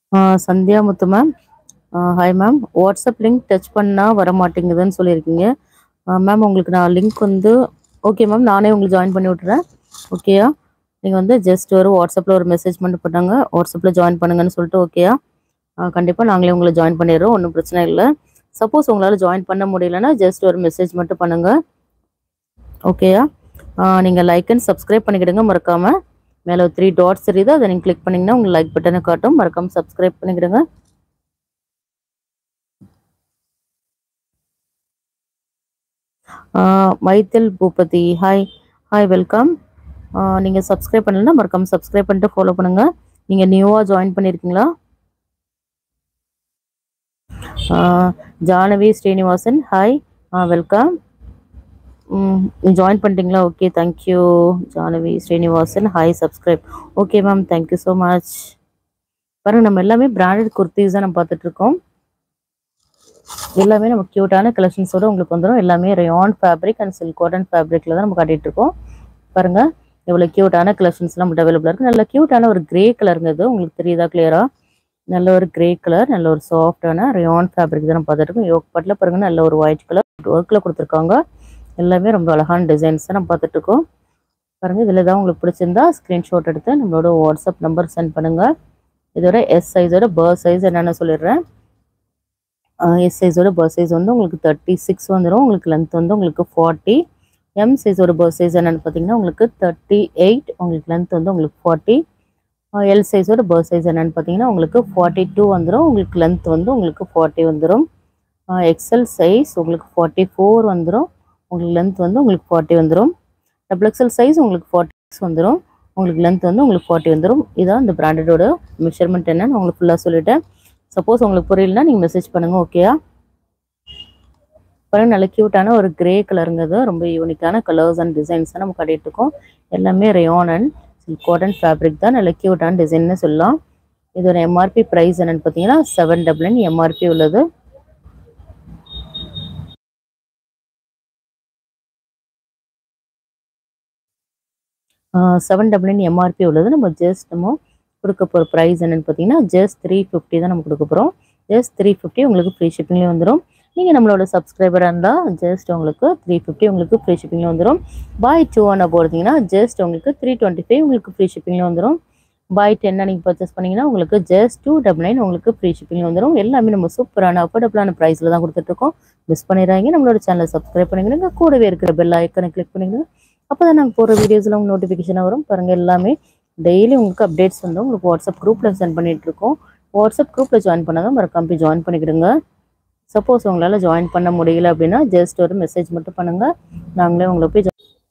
Sandhya Muthu ma'am hi ma'am WhatsApp link touch பண்ணால் வர மாட்டேங்குதுன்னு சொல்லியிருக்கீங்க மேம் உங்களுக்கு நான் லிங்க் வந்து ஓகே மேம் நானே உங்களுக்கு ஜாயின் பண்ணி விட்டுறேன் ஓகேயா நீங்கள் வந்து ஜஸ்ட் ஒரு வாட்ஸ்அப்பில் ஒரு மெசேஜ் மட்டும் பண்ணாங்க வாட்ஸ்அப்பில் ஜாயின் பண்ணுங்கன்னு சொல்லிட்டு ஓகேயா கண்டிப்பாக நாங்களே உங்களை ஜாயின் பண்ணிடுறோம் ஒன்றும் பிரச்சனை இல்லை சப்போஸ் உங்களால் ஜாயின் பண்ண முடியலன்னா ஜஸ்ட் ஒரு மெசேஜ் மட்டும் பண்ணுங்கள் ஓகேயா நீங்கள் லைக் அண்ட் சப்ஸ்கிரைப் பண்ணிக்கிடுங்க மறக்காமல் மேலே ஒரு த்ரீ டாட்ஸ் தெரியுது அதை நீங்கள் கிளிக் பண்ணிங்கன்னா உங்களுக்கு லைக் பட்டனை காட்டும் மறக்காமல் சப்ஸ்கிரைப் பண்ணிக்கிடுங்க மைத்தில் பூபதி ஹாய் ஹாய் வெல்கம் நீங்கள் சப்ஸ்கிரைப் பண்ணலன்னா மறக்காமல் சப்ஸ்கிரைப் பண்ணிட்டு ஃபாலோ பண்ணுங்கள் நீங்கள் நியூவாக ஜாயின் பண்ணியிருக்கீங்களா Jahnavi Srinivasan hi welcome join பண்ணிட்டீங்களா okay thank you Jahnavi Srinivasan hi subscribe okay ma'am thank you so much பாருங்க நம்ம எல்லாமே பிராண்டட் குர்த்திஸ் தான் நம்ம பார்த்துட்டு இருக்கோம் எல்லாமே நம்ம க்யூட்டான கலெக்ஷன்ஸோட உங்களுக்கு வந்துடும் எல்லாமே rayon fabric and silk cotton ஃபேப்ரிக்ல தான் நம்ம காட்டிட்டு இருக்கோம் பாருங்க எவ்வளோ க்யூட்டான கலெக்ஷன்ஸ்லாம் நம்மகிட்ட அவைலபிளாக இருக்குது நல்ல க்யூட்டான ஒரு கிரே கலருங்க இது உங்களுக்கு தெரியுதா கிளியரா நல்ல ஒரு கிரே கலர் நல்ல ஒரு சாஃப்டான ரயான் ஃபேப்ரிக் தான் நம்ம பார்த்துட்டு இருக்கோம் யோக் பட்டில் பாருங்க நல்ல ஒரு ஒயிட் கலர் ஒர்க்கில் கொடுத்துருக்காங்க எல்லாமே ரொம்ப அழகான டிசைன்ஸ் தான் நம்ம பார்த்துட்டு இருக்கோம் பாருங்க இதில் தான் உங்களுக்கு பிடிச்சிருந்தா ஸ்க்ரீன்ஷாட் எடுத்து நம்மளோட வாட்ஸ்அப் நம்பர் சென்ட் பண்ணுங்க இதோட எஸ் சைஸோட பர் சைஸ் என்னென்னு சொல்லிடுறேன் எஸ் சைஸோட பர் சைஸ் வந்து உங்களுக்கு தேர்ட்டி சிக்ஸ் வந்துடும் உங்களுக்கு லென்த் வந்து உங்களுக்கு ஃபார்ட்டி எம் சைஸோட பர் சைஸ் என்னென்னு பார்த்தீங்கன்னா உங்களுக்கு தேர்ட்டி எயிட் உங்களுக்கு லென்த் வந்து உங்களுக்கு ஃபார்ட்டி எல் சைஸோட பர் சைஸ் என்னென்னு பார்த்தீங்கன்னா உங்களுக்கு ஃபார்ட்டி டூ வந்துடும் உங்களுக்கு லென்த் வந்து உங்களுக்கு ஃபார்ட்டி வந்துடும் எக்ஸல் சைஸ் உங்களுக்கு ஃபார்ட்டி ஃபோர் வந்துடும் உங்களுக்கு லென்த் வந்து உங்களுக்கு ஃபார்ட்டி வந்துடும் டபுள் எக்ஸல் சைஸ் உங்களுக்கு ஃபார்ட்டி சிக்ஸ் வந்துடும் உங்களுக்கு லென்த் வந்து உங்களுக்கு ஃபார்ட்டி வந்துடும் இதான் இந்த பிராண்டடோட மெஷர்மெண்ட் என்னன்னு உங்களுக்கு ஃபுல்லாக சொல்லிட்டேன் சப்போஸ் உங்களுக்கு புரியலனா நீங்கள் மெசேஜ் பண்ணுங்கள் ஓகேயா பாருங்க நல்ல க்யூட்டான ஒரு கிரே கலருங்கிறது ரொம்ப யூனிக்கான கலர்ஸ் அண்ட் டிசைன்ஸ் தான் நம்ம காட்டிட்டு இருக்கோம் எல்லாமே rayon and silk cotton fabric தான் நல்ல க்யூட்டான டிசைன்னு சொல்லலாம் இதோட எம்ஆர்பி ப்ரைஸ் என்னன்னு பார்த்தீங்கன்னா செவன் டபுள் நைன் எம்ஆர்பி உள்ளது செவன் டபுள் நைன் எம்ஆர்பி உள்ளது நம்ம ஜஸ்ட் நம்ம கொடுக்க போகிற ப்ரைஸ் என்னென்னு பார்த்தீங்கன்னா ஜஸ்ட் த்ரீ ஃபிஃப்டி தான் நம்ம கொடுக்க போகிறோம் ஜஸ்ட் த்ரீ ஃபிஃப்டி உங்களுக்கு ஃப்ரீ ஷிப்பிங்லேயே வந்துடும் நீங்கள் நம்மளோட சப்ஸ்கிரைபராக இருந்தால் ஜஸ்ட் உங்களுக்கு த்ரீ ஃபிஃப்டி உங்களுக்கு ஃப்ரீ ஷிப்பிங்கில் வந்துடும் பாய் டூ ஒன் போகிறதுங்கன்னா ஜஸ்ட் உங்களுக்கு த்ரீ டுவெண்ட்டி ஃபைவ் உங்களுக்கு ஃப்ரீ ஷிப்பிங்கில் வந்துடும் பாய் டென் நீங்கள் பர்ச்சேஸ் பண்ணிங்கன்னா உங்களுக்கு ஜஸ்ட் டூ டபுள் நைன் உங்களுக்கு ஃப்ரீ ஷிப்பிங்கில் வந்துடும் எல்லாமே நம்ம சூப்பரான அஃபோர்டபுளான ப்ரைஸில் தான் கொடுத்துட்ருக்கோம் மிஸ் பண்ணிடுறாங்க நம்மளோட சேனலை சப்ஸ்கிரைப் பண்ணிக்கிறீங்க கூடவே இருக்கிற பெல் ஐக்கனை கிளிக் பண்ணிக்கிறீங்க அப்போ தான் நாங்கள் போகிற வீடியோஸில் உங்களுக்கு நோட்டிஃபிகேஷனாக வரும் பாருங்கள் எல்லாமே டெய்லி உங்களுக்கு அப்டேட்ஸ் வந்து உங்களுக்கு வாட்ஸ்அப் குரூப்பில் சென்ட் பண்ணிட்டு இருக்கோம் வாட்ஸ்அப் குரூப்பில் ஜாயின் பண்ணாதான் மறக்காம போய் ஜாயின் பண்ணிக்கிடுங்க சப்போஸ் உங்களால் ஜாயின் பண்ண முடியல அப்படின்னா ஜஸ்ட் ஒரு மெசேஜ் மட்டும் பண்ணுங்கள் நாங்களே உங்களை போய்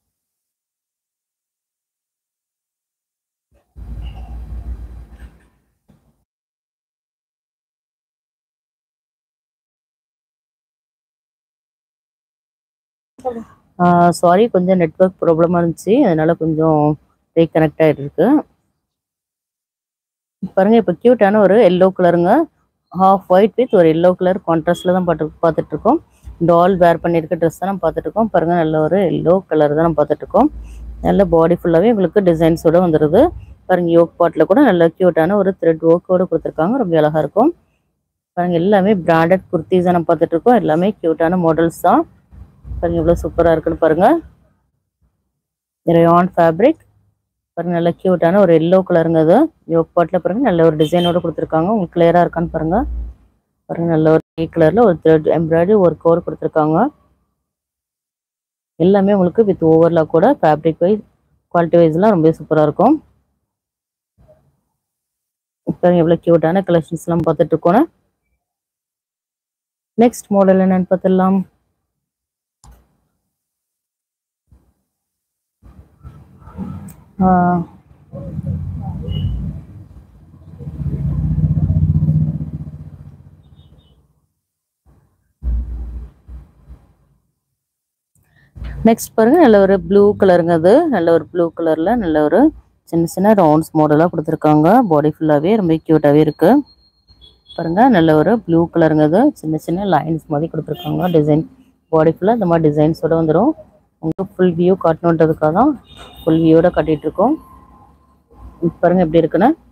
சாரி கொஞ்சம் நெட்ஒர்க் ப்ராப்ளமாக இருந்துச்சு அதனால கொஞ்சம் ரீகனெக்ட் ஆகிட்டு இருக்கு பாருங்க இப்போ க்யூட்டான ஒரு எல்லோ கலருங்க ஹாஃப் ஒயிட் வித் ஒரு எல்லோ கலர் கான்ட்ராஸ்டில் தான் பார்த்து பார்த்துட்டு இருக்கோம் டால் வேர் பண்ணியிருக்க ட்ரெஸ் தான் நம்ம பார்த்துட்டு இருக்கோம் பாருங்க நல்ல ஒரு எல்லோ கலர் தான் நம்ம பார்த்துட்டு இருக்கோம் நல்ல பாடி ஃபுல்லாகவே உங்களுக்கு டிசைன்ஸோட வந்துடுது பாருங்க யோக் பாட்டில் கூட நல்ல க்யூட்டான ஒரு த்ரெட் ஒர்க்கோட கொடுத்துருக்காங்க ரொம்ப அழகாக இருக்கும் பாருங்க எல்லாமே பிராண்டட் குர்த்திஸ் தான் நம்ம பார்த்துட்டு இருக்கோம் எல்லாமே க்யூட்டான மாடல்ஸ் தான் பாருங்க எவ்வளோ சூப்பராக இருக்குன்னு பாருங்க ரயான் ஃபேப்ரிக் பாருங்க நல்ல க்யூட்டான ஒரு எல்லோ கலருங்க அது யோக் பாட்டில் பாருங்க நல்ல ஒரு டிசைனோட கொடுத்துருக்காங்க உங்களுக்கு கிளியராக இருக்கான்னு பாருங்க பாருங்க நல்ல ஒரு கிரே கலரில் ஒரு த்ரெட் எம்ப்ராய்டரி ஒர்க் ஓவர் கொடுத்துருக்காங்க எல்லாமே உங்களுக்கு வித் ஓவர்லாக் கூட ஃபேப்ரிக் வைஸ் குவாலிட்டி வைஸ்லாம் ரொம்ப சூப்பராக இருக்கும் பாருங்க எவ்வளோ க்யூட்டான கலெக்ஷன்ஸ்லாம் பார்த்துட்டு இருக்கோம் நெக்ஸ்ட் மாடல் என்னன்னு பார்த்துடலாம் நெக்ஸ்ட் பாருங்க நல்ல ஒரு ப்ளூ கலருங்க அது நல்ல ஒரு ப்ளூ கலர்ல நல்ல ஒரு சின்ன சின்ன ரவுண்ட்ஸ் மாடலாக கொடுத்துருக்காங்க பாடி ஃபுல்லாகவே ரொம்ப க்யூட்டாகவே இருக்கு பாருங்க நல்ல ஒரு ப்ளூ கலருங்க அது சின்ன சின்ன லைன்ஸ் மாதிரி கொடுத்துருக்காங்க டிசைன் பாடி ஃபுல்லாக இந்த மாதிரி டிசைன்ஸோட வந்துடும் உங்களுக்கு ஃபுல் வியூ காட்டணுன்றதுக்காக தான் ஃபுல் வியூவோட காட்டிட்டு இருக்கோம் இப்ப பாருங்க எப்படி இருக்குன்னு